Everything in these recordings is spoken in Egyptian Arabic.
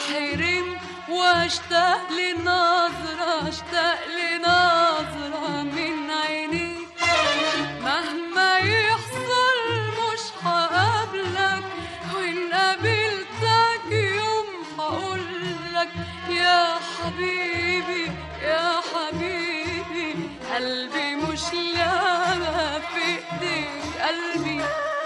وانحرم واشتاق لنظرة اشتاق لنظرة من عينيك مهما يحصل مش هقابلك وان قابلتك يوم هقولك يا حبيبي يا حبيبي قلبي مش لعبة في ايديك قلبي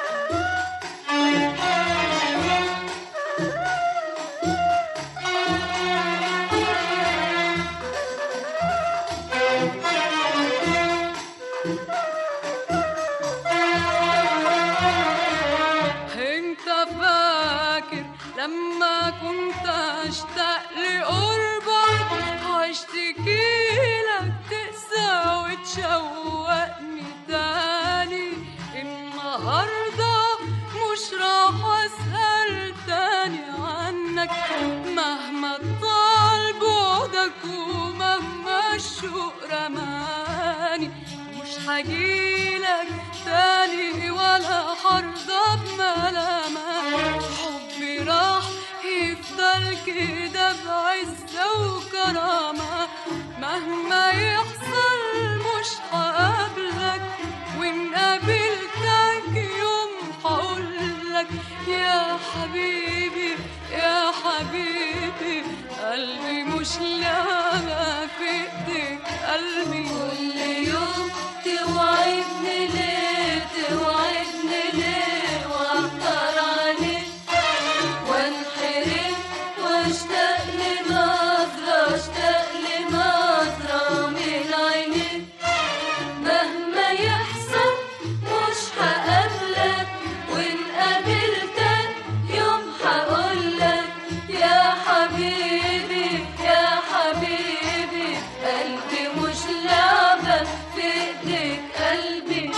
انت فاكر لما كنت اشتاق لقربك واشتكي لك تقسى وتشوقني تاني النهارده مش راح اسال تاني عنك مهما طال بعدك ومهما الشوق رماني مش هجيلك تاني ولا هرضى بملامك حبي راح يفضل كده بعزة وكرامة مهما يحصل مش هقابلك وإن قابلتك يوم هقولك يا حبيبي يا حبيبي قلبي مش لعبة في ايديك قلبي كل يوم توعدني ليه توعدني ليه واختار عليك وانحرم واشتاق لنظرة اشتاق لنظرة من عينيك مهما يحصل مش هقابلك وان قابلتك يوم هقولك يا حبيبي يا حبيبي قلبي مش لعبة في ايديك قلبي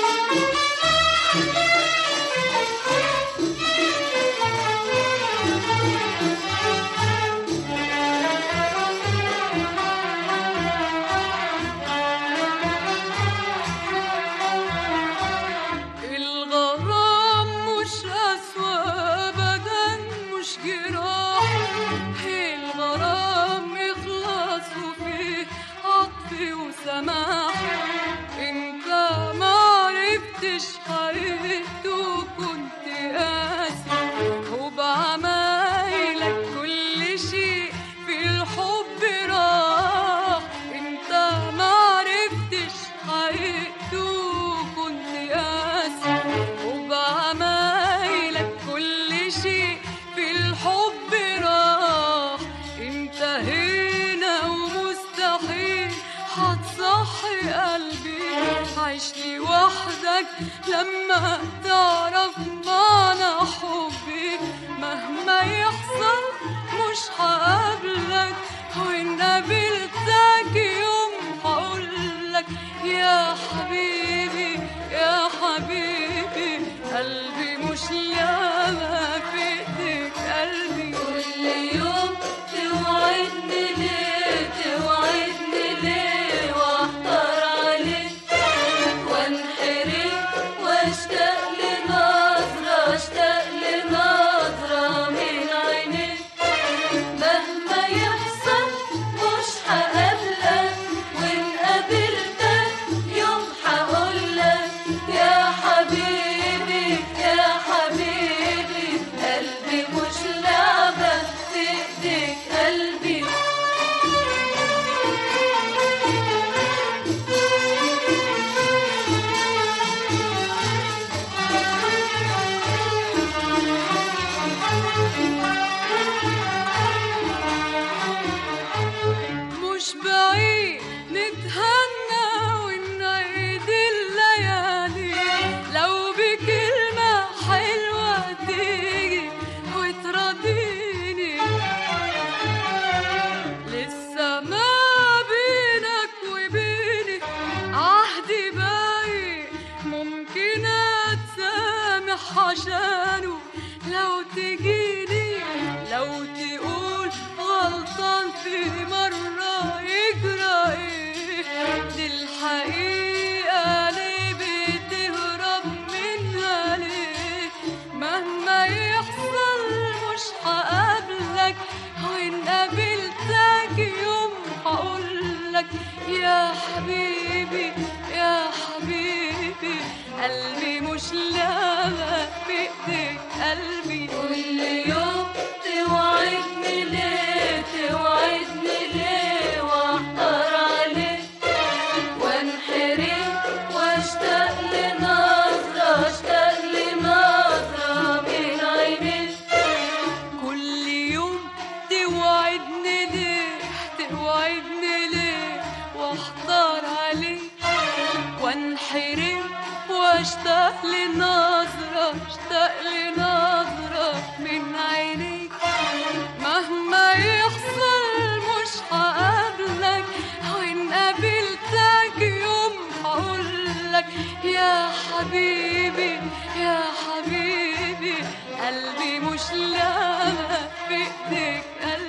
الغرام مش أسوأ أبدا مش جراح الغرام إخلاص وفيه عطف وسماح انت ما عرفتش حقيقته وكنت قاسي وبعمايلك كل شيء في الحب راح انت ما عرفتش حقيقته وكنت قاسي وبعمايلك كل شيء في الحب راح انتهينا ومستحيل هتصحي قلبي عيش لي وحدك لما تعرف معنى حبي مهما يحصل مش هقابلك وإن قابلتك يوم هقولك يا حبيبي يا حبيبي قلبي مش لعبة في ايديك قلبي كل يوم توعدني ليه توعدني ليه واحتار عليك وانحرم واشتاق لنظرة اشتاق لنظرة من عينيك مهما يحصل مش هقابلك وان قابلتك يوم هقولك يا حبيبي يا حبيبي قلبي مش لعبة في ايديك قلبي مش بعيد نتهنى ونعيد الليالي لو بكلمة حلوة تيجي وتراضيني لسه ما بينك وبيني عهدي باقي ممكن اتسامح عشانه لو تجيني لو تقول غلطان في مرة يجرى ايه دي الحقيقة ليه بتهرب منها ليه مهما يحصل مش هقابلك يا حبيبي يا حبيبي قلبي مش لاقى بإيديك قلبي كل يوم توعدني ليه توعدني ليه واحضر عليك وانحرم واشتاق لنظرة اشتاق لنظرة من عينيك كل يوم توعدني ليه توعدني ليه واحضر عليك وانحرم واشتاق لنظرة اشتاق لنظرة من عينيك مهما يحصل مش هقابلك وإن قابلتك يوم هقولك يا حبيبي يا حبيبي قلبي مش لاقى في ايديك قلبي